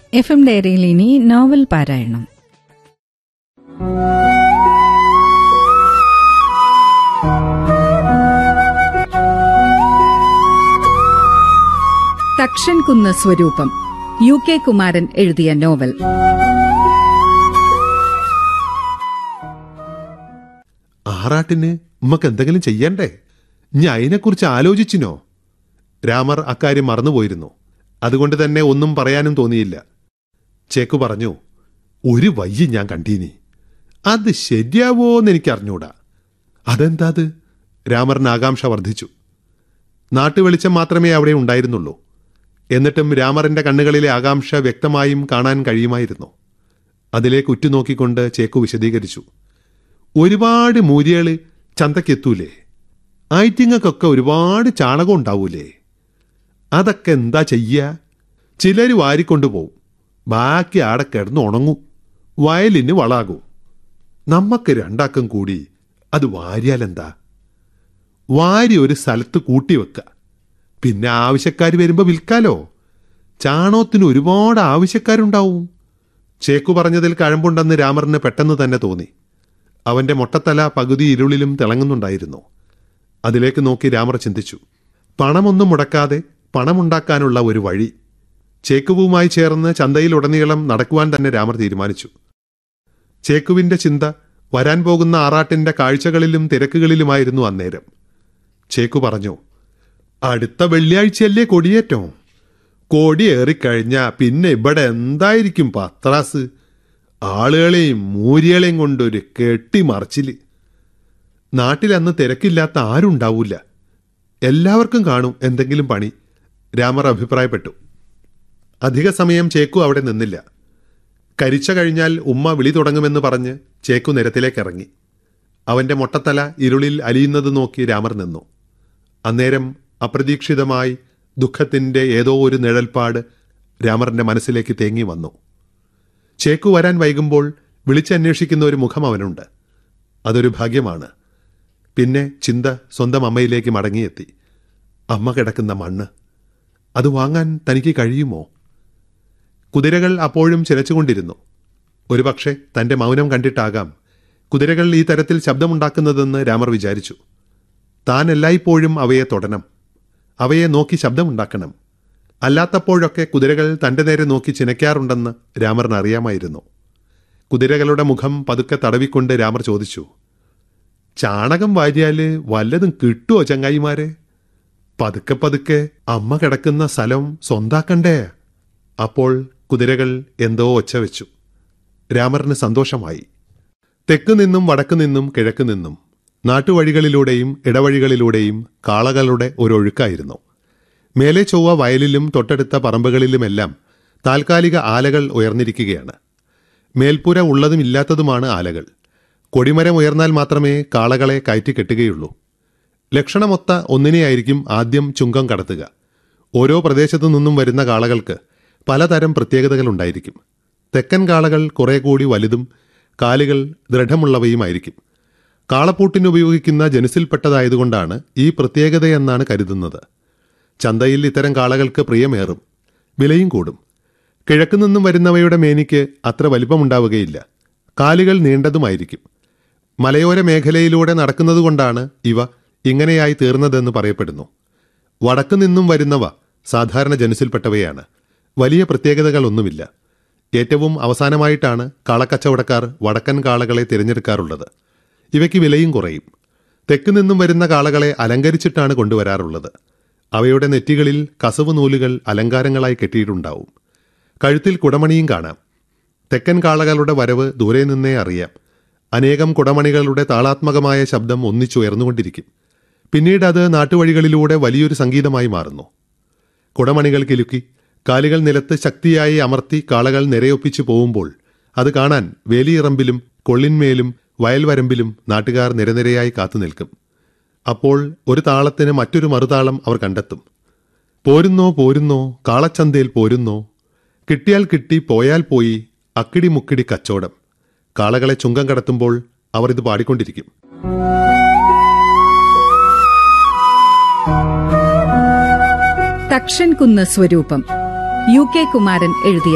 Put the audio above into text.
F M ഡയറിയിൽ ഇനി novel പാരായണം തക്ഷൻ കുന്ന് സ്വരൂപം യു കെ കുമാരൻ എഴുതിയ നോവൽ ആറാട്ടിന് ഉമ്മക്ക് എന്തെങ്കിലും ചെയ്യണ്ടേ ഞാൻ അതിനെക്കുറിച്ച് ആലോചിച്ചിനോ രാമർ അക്കാര്യം മറന്നുപോയിരുന്നു അതുകൊണ്ട് തന്നെ ഒന്നും പറയാനും തോന്നിയില്ല ചേക്കു പറഞ്ഞു ഒരു വയ്യ ഞാൻ കണ്ടീനി അത് ശരിയാവോന്ന് എനിക്ക് അറിഞ്ഞൂടാ അതെന്താ അത് രാമറിന് ആകാംക്ഷ വർദ്ധിച്ചു നാട്ടുവെളിച്ചം മാത്രമേ അവിടെ ഉണ്ടായിരുന്നുള്ളൂ എന്നിട്ടും രാമറിന്റെ കണ്ണുകളിലെ ആകാംക്ഷ വ്യക്തമായും കാണാൻ കഴിയുമായിരുന്നു അതിലേക്ക് ഉറ്റുനോക്കിക്കൊണ്ട് ചേക്കു വിശദീകരിച്ചു ഒരുപാട് മൂര്യകള് ചന്തക്കെത്തൂലേ ആയിറ്റിങ്ങൾക്കൊക്കെ ഒരുപാട് ചാണകം ഉണ്ടാവൂലേ അതൊക്കെ എന്താ ചെയ്യ ചിലര് വാരിക്കൊണ്ടുപോകും ബാക്കി ആടെ കിടന്ന് ഉണങ്ങും വയലിന് വളാകും നമ്മക്ക് രണ്ടാക്കം കൂടി അത് വാരിയാലെന്താ വാരി ഒരു സ്ഥലത്ത് കൂട്ടിവെക്ക പിന്നെ ആവശ്യക്കാർ വരുമ്പോൾ വിൽക്കാലോ ചാണകത്തിന് ഒരുപാട് ആവശ്യക്കാരുണ്ടാവും ചേക്കു പറഞ്ഞതിൽ കഴമ്പുണ്ടെന്ന് രാമറിന് പെട്ടെന്ന് തന്നെ തോന്നി അവന്റെ മൊട്ടത്തല പകുതി ഇരുളിലും തിളങ്ങുന്നുണ്ടായിരുന്നു അതിലേക്ക് നോക്കി രാമർ ചിന്തിച്ചു പണമൊന്നും മുടക്കാതെ പണമുണ്ടാക്കാനുള്ള ഒരു വഴി ചേക്കുവുമായി ചേർന്ന് ചന്തയിലുടനീളം നടക്കുവാൻ തന്നെ രാമർ തീരുമാനിച്ചു ചേക്കുവിന്റെ ചിന്ത വരാൻ പോകുന്ന ആറാട്ടിന്റെ കാഴ്ചകളിലും തിരക്കുകളിലുമായിരുന്നു അന്നേരം ചേക്കു പറഞ്ഞു അടുത്ത വെള്ളിയാഴ്ചയല്ലേ കൊടിയേറ്റം കൊടിയേറിക്കഴിഞ്ഞാ പിന്നെ ഇവിടെ എന്തായിരിക്കും പത്രാസ് ആളുകളെയും മൂരികളെയും കൊണ്ടൊരു കെട്ടിമറിച്ചില് നാട്ടിലന്ന് തിരക്കില്ലാത്ത ആരുണ്ടാവൂല എല്ലാവർക്കും കാണും എന്തെങ്കിലും പണി രാമർ അഭിപ്രായപ്പെട്ടു അധിക സമയം ചേക്കു അവിടെ നിന്നില്ല കരിച്ച കഴിഞ്ഞാൽ ഉമ്മ വിളി തുടങ്ങുമെന്ന് പറഞ്ഞ് ചേക്കു നിരത്തിലേക്ക് ഇറങ്ങി അവന്റെ മൊട്ടത്തല ഇരുളിൽ അലിയുന്നത് നോക്കി രാമർ നിന്നു അന്നേരം അപ്രതീക്ഷിതമായി ദുഃഖത്തിന്റെ ഏതോ ഒരു നിഴൽപ്പാട് രാമറിന്റെ മനസ്സിലേക്ക് തേങ്ങി വന്നു ചേക്കു വരാൻ വൈകുമ്പോൾ വിളിച്ചന്വേഷിക്കുന്ന ഒരു മുഖം അവനുണ്ട് അതൊരു ഭാഗ്യമാണ് പിന്നെ ചിന്ത സ്വന്തം അമ്മയിലേക്ക് മടങ്ങിയെത്തി അമ്മ കിടക്കുന്ന മണ്ണ് അത് വാങ്ങാൻ തനിക്ക് കഴിയുമോ കുതിരകൾ അപ്പോഴും ചിലച്ചുകൊണ്ടിരുന്നു ഒരുപക്ഷെ തന്റെ മൗനം കണ്ടിട്ടാകാം കുതിരകൾ ഈ തരത്തിൽ ശബ്ദമുണ്ടാക്കുന്നതെന്ന് രാമർ വിചാരിച്ചു താൻ എല്ലായ്പ്പോഴും അവയെ തൊടണം അവയെ നോക്കി ശബ്ദമുണ്ടാക്കണം അല്ലാത്തപ്പോഴൊക്കെ കുതിരകൾ തന്റെ നേരെ നോക്കി ചിനയ്ക്കാറുണ്ടെന്ന് രാമറിന് അറിയാമായിരുന്നു കുതിരകളുടെ മുഖം പതുക്കെ തടവിക്കൊണ്ട് രാമർ ചോദിച്ചു ചാണകം വാരിയാല് വല്ലതും കിട്ടുമോ ചങ്ങായിമാരെ പതുക്കെ പതുക്കെ അമ്മ കിടക്കുന്ന സ്ഥലം സ്വന്താക്കണ്ടേ അപ്പോൾ കുതിരകൾ എന്തോ ഒച്ച വെച്ചു രാമറിന് സന്തോഷമായി തെക്ക് നിന്നും വടക്ക് നിന്നും കിഴക്ക് നിന്നും നാട്ടുവഴികളിലൂടെയും ഇടവഴികളിലൂടെയും കാളകളുടെ ഒരൊഴുക്കായിരുന്നു മേലെ ചൊവ്വ വയലിലും തൊട്ടടുത്ത പറമ്പുകളിലുമെല്ലാം താൽക്കാലിക ആലകൾ ഉയർന്നിരിക്കുകയാണ് മേൽപ്പുര ഉള്ളതും ഇല്ലാത്തതുമാണ് ആലകൾ കൊടിമരം ഉയർന്നാൽ മാത്രമേ കാളകളെ കയറ്റി കെട്ടുകയുള്ളൂ ലക്ഷണമൊത്ത ഒന്നിനെയായിരിക്കും ആദ്യം ചുങ്കം കടത്തുക ഓരോ പ്രദേശത്തു നിന്നും വരുന്ന കാളകൾക്ക് പലതരം പ്രത്യേകതകൾ ഉണ്ടായിരിക്കും തെക്കൻ കാളകൾ കുറെ കൂടി വലുതും കാലുകൾ ദൃഢമുള്ളവയുമായിരിക്കും കാളപ്പൂട്ടിന് ഉപയോഗിക്കുന്ന ജനുസിൽപ്പെട്ടതായതുകൊണ്ടാണ് ഈ പ്രത്യേകതയെന്നാണ് കരുതുന്നത് ചന്തയിൽ ഇത്തരം കാളകൾക്ക് പ്രിയമേറും വിലയും കൂടും കിഴക്കു നിന്നും വരുന്നവയുടെ മേനിക്ക് അത്ര വലിപ്പമുണ്ടാവുകയില്ല കാലുകൾ നീണ്ടതുമായിരിക്കും മലയോര മേഖലയിലൂടെ നടക്കുന്നതുകൊണ്ടാണ് ഇവ ഇങ്ങനെയായി തീർന്നതെന്ന് പറയപ്പെടുന്നു വടക്കു നിന്നും വരുന്നവ സാധാരണ ജനുസിൽപ്പെട്ടവയാണ് വലിയ പ്രത്യേകതകളൊന്നുമില്ല ഏറ്റവും അവസാനമായിട്ടാണ് കാളക്കച്ചവടക്കാർ വടക്കൻ കാളകളെ തിരഞ്ഞെടുക്കാറുള്ളത് ഇവയ്ക്ക് വിലയും കുറയും തെക്ക് നിന്നും വരുന്ന കാളകളെ അലങ്കരിച്ചിട്ടാണ് കൊണ്ടുവരാറുള്ളത് അവയുടെ നെറ്റികളിൽ കസവ് നൂലുകൾ അലങ്കാരങ്ങളായി കെട്ടിയിട്ടുണ്ടാവും കഴുത്തിൽ കുടമണിയും കാണാം തെക്കൻ കാളകളുടെ വരവ് ദൂരെ നിന്നേ അറിയാം അനേകം കുടമണികളുടെ താളാത്മകമായ ശബ്ദം ഒന്നിച്ചുയർന്നുകൊണ്ടിരിക്കും പിന്നീട് അത് നാട്ടുവഴികളിലൂടെ വലിയൊരു സംഗീതമായി മാറുന്നു കുടമണികൾ കിലുക്കി കാലുകൾ നിലത്ത് ശക്തിയായി അമർത്തി കാളകൾ നിരയൊപ്പിച്ചു പോകുമ്പോൾ അത് കാണാൻ വേലിയിറമ്പിലും കൊള്ളിന്മേലും വയൽവരമ്പിലും നാട്ടുകാർ നിരനിരയായി കാത്തുനിൽക്കും അപ്പോൾ ഒരു താളത്തിന് മറ്റൊരു മറുതാളം അവർ കണ്ടെത്തും പോരുന്നോ പോരുന്നോ കാളച്ചന്തയിൽ പോരുന്നോ കിട്ടിയാൽ കിട്ടി പോയാൽ പോയി അക്കിടി മുക്കിടി കച്ചോടം കാളകളെ ചുങ്കം കടത്തുമ്പോൾ അവർ ഇത് പാടിക്കൊണ്ടിരിക്കും തക്ഷൻ കുന്ന് സ്വരൂപം യു കെ കുമാരൻ എഴുതിയ